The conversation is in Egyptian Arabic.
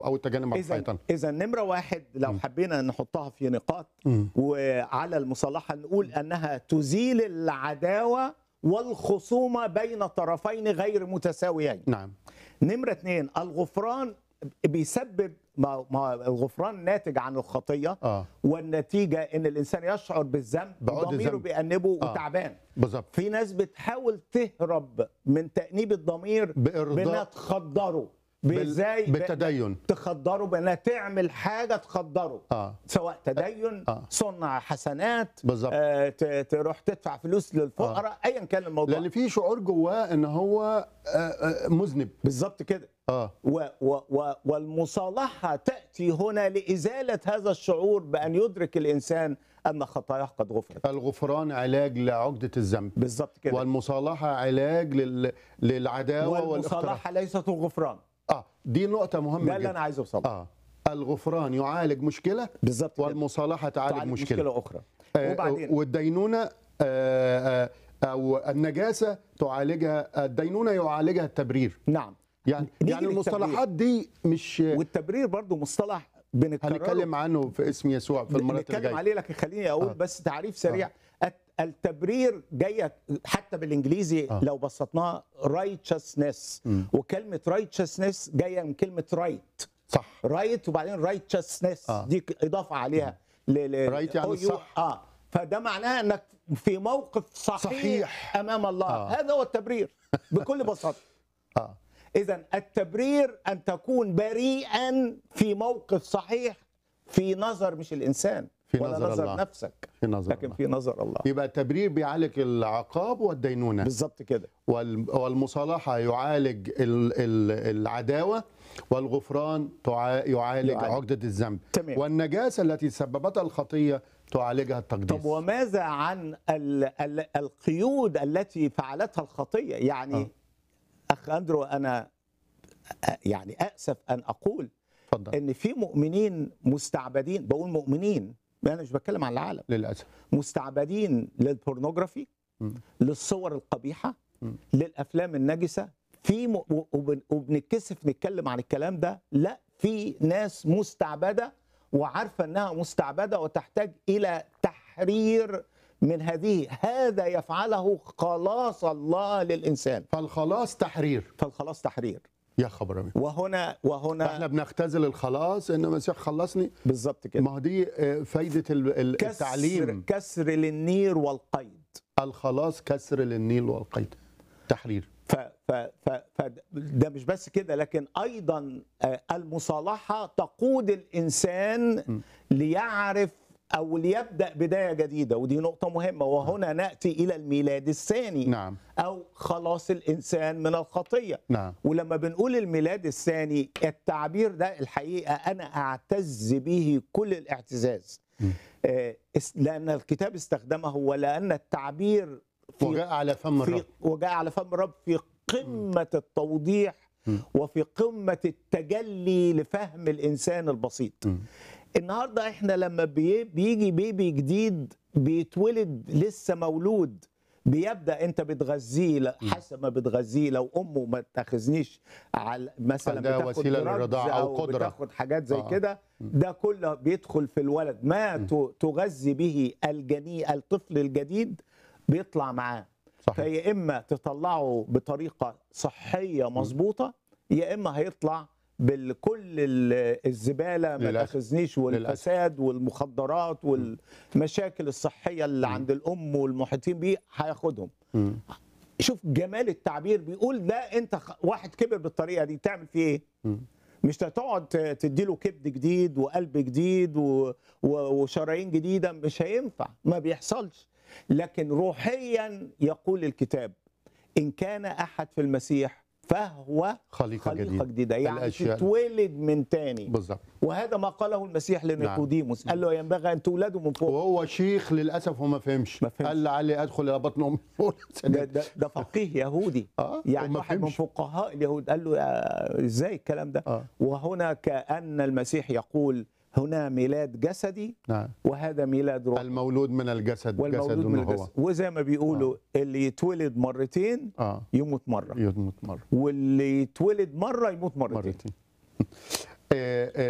او التجنب على اذا الحيطان اذا نمره واحد لو حبينا نحطها في نقاط مم. وعلى المصالحه نقول انها تزيل العداوه والخصومه بين طرفين غير متساويين نعم نمرة اتنين الغفران بيسبب ما, ما الغفران ناتج عن الخطية اه والنتيجة ان الانسان يشعر بالذنب بعد ضميره الذنب. بيأنبه آه. وتعبان بالظبط في ناس بتحاول تهرب من تأنيب الضمير بإرضاء- بانها تخدره بال- ازاي بالتدين تخدره بانها تعمل حاجة تخدره اه سواء تدين آه. صنع حسنات بالظبط آه ت- تروح تدفع فلوس للفقراء ايا كان الموضوع لان في شعور جواه ان هو آه، آه، مذنب بالظبط كده اه و و و والمصالحة تأتي هنا لإزالة هذا الشعور بأن يدرك الإنسان أن خطاياه قد غفرت الغفران علاج لعقده الذنب بالظبط كده والمصالحه علاج لل... للعداوه والاختراع والمصالحة ليست الغفران اه دي نقطه مهمه ده اللي جدا أنا عايز أوصله اه الغفران يعالج مشكله بالظبط كده والمصالحه تعالج تعالج مشكله, مشكلة أخرى آه، وبعدين والدينونه آه، آه، او النجاسه تعالجها الدينونه يعالجها التبرير نعم يعني نيجي يعني للتبرير. المصطلحات دي مش والتبرير برضو مصطلح بنكرره هنتكلم عنه في اسم يسوع في المرات اللي نتكلم جايه عليه لكن خليني اقول آه. بس تعريف سريع الت- التبرير جايه حتى بالانجليزي آه. لو بسطناها righteousness مم. وكلمه righteousness جايه من كلمه right صح رايت وبعدين righteousness آه. دي ك- اضافه عليها ل ل Right يعني أو يو- الصح. اه فده معناه انك في موقف صحيح, صحيح. امام الله آه. هذا هو التبرير بكل بساطه اه اذا التبرير ان تكون بريئا في موقف صحيح في نظر مش الانسان في ولا نظر نظر الله. نفسك في نظر لكن الله. في نظر الله يبقى التبرير بيعالج العقاب والدينونه بالظبط كده وال- والمصالحه يعالج ال- ال- العداوه والغفران تع- يعالج يعالج. عقده الذنب تمام. والنجاسه التي سببتها الخطيه تعالجها التقديس طب وماذا عن ال ال القيود التي فعلتها الخطيه يعني آه. اخ اندرو انا أ- يعني اسف ان اقول اتفضل ان في مؤمنين مستعبدين بقول مؤمنين انا مش بتكلم عن العالم للاسف مستعبدين للبورنوغرافي مم. للصور القبيحه مم. للافلام النجسه في م... و- وبن- وبنتكسف نتكلم عن الكلام ده لا في ناس مستعبده وعارفه انها مستعبده وتحتاج الى تحرير من هذه هذا يفعله خلاص الله للانسان فالخلاص تحرير فالخلاص تحرير يا خبر أبيض. وهنا احنا وهنا بنختزل الخلاص ان المسيح خلصني بالظبط كده ما هو دي آه، فايده ال- ال- كسر التعليم كسر للنير والقيد الخلاص كسر للنيل والقيد تحرير ف ف ف ف ده مش بس كده لكن ايضا آه، المصالحه تقود الانسان ليعرف او ليبدا بدايه جديده ودي نقطه مهمه وهنا ناتي الى الميلاد الثاني نعم او خلاص الانسان من الخطيه نعم ولما بنقول الميلاد الثاني التعبير ده الحقيقه انا اعتز به كل الاعتزاز آه، اس- لان الكتاب استخدمه ولان التعبير في وجاء على فم في الرب وجاء على فم الرب في قمة التوضيح وفي قمة التجلي لفهم الإنسان البسيط مم. النهاردة إحنا لما بي بيجي بيبي جديد بيتولد لسه مولود بيبدا انت بتغذيه لا- حسب ما بتغذيه لو امه ما تاخذنيش على مثلا عندها بتاخد وسيلة drugs للرضاعة أو او قدرة. بتاخد حاجات زي آه. كده ده كله بيدخل في الولد ما ت- تغذي به الجني الطفل الجديد بيطلع معاه صحيح فيا اما تطلعه بطريقه صحيه مظبوطه يا اما هيطلع بكل الزباله ما للأسف. تاخذنيش والفساد والمخدرات والمشاكل الصحيه اللي عند الام والمحيطين بيه هياخدهم مم. شوف جمال التعبير بيقول ده انت خ- واحد كبر بالطريقه دي تعمل فيه ايه مم. مش تقعد ت- تديله كبد جديد وقلب جديد و- و- وشرايين جديده مش هينفع ما بيحصلش لكن روحيا يقول الكتاب ان كان احد في المسيح فهو خليقة خليقه جديدة. جديده يعني الأشياء. تتولد من تاني بالظبط وهذا ما قاله المسيح لنيقوديموس قال له ينبغي ان تولدوا من فوق وهو شيخ للاسف وما فهمش ما فهمش. قال لعلي ادخل الى بطن امي ده, ده, ده فقيه يهودي اه يعني وما واحد من فهمش. فقهاء اليهود قال له يا- ازاي الكلام ده اه وهنا كأن المسيح يقول هنا ميلاد جسدي نعم وهذا ميلاد روحي المولود من الجسد والمولود جسد من هو الجسد وزي ما بيقولوا اللي يتولد مرتين اه يموت مرة يموت مره واللي يتولد مرة يموت مرتين مرتين آه، آه،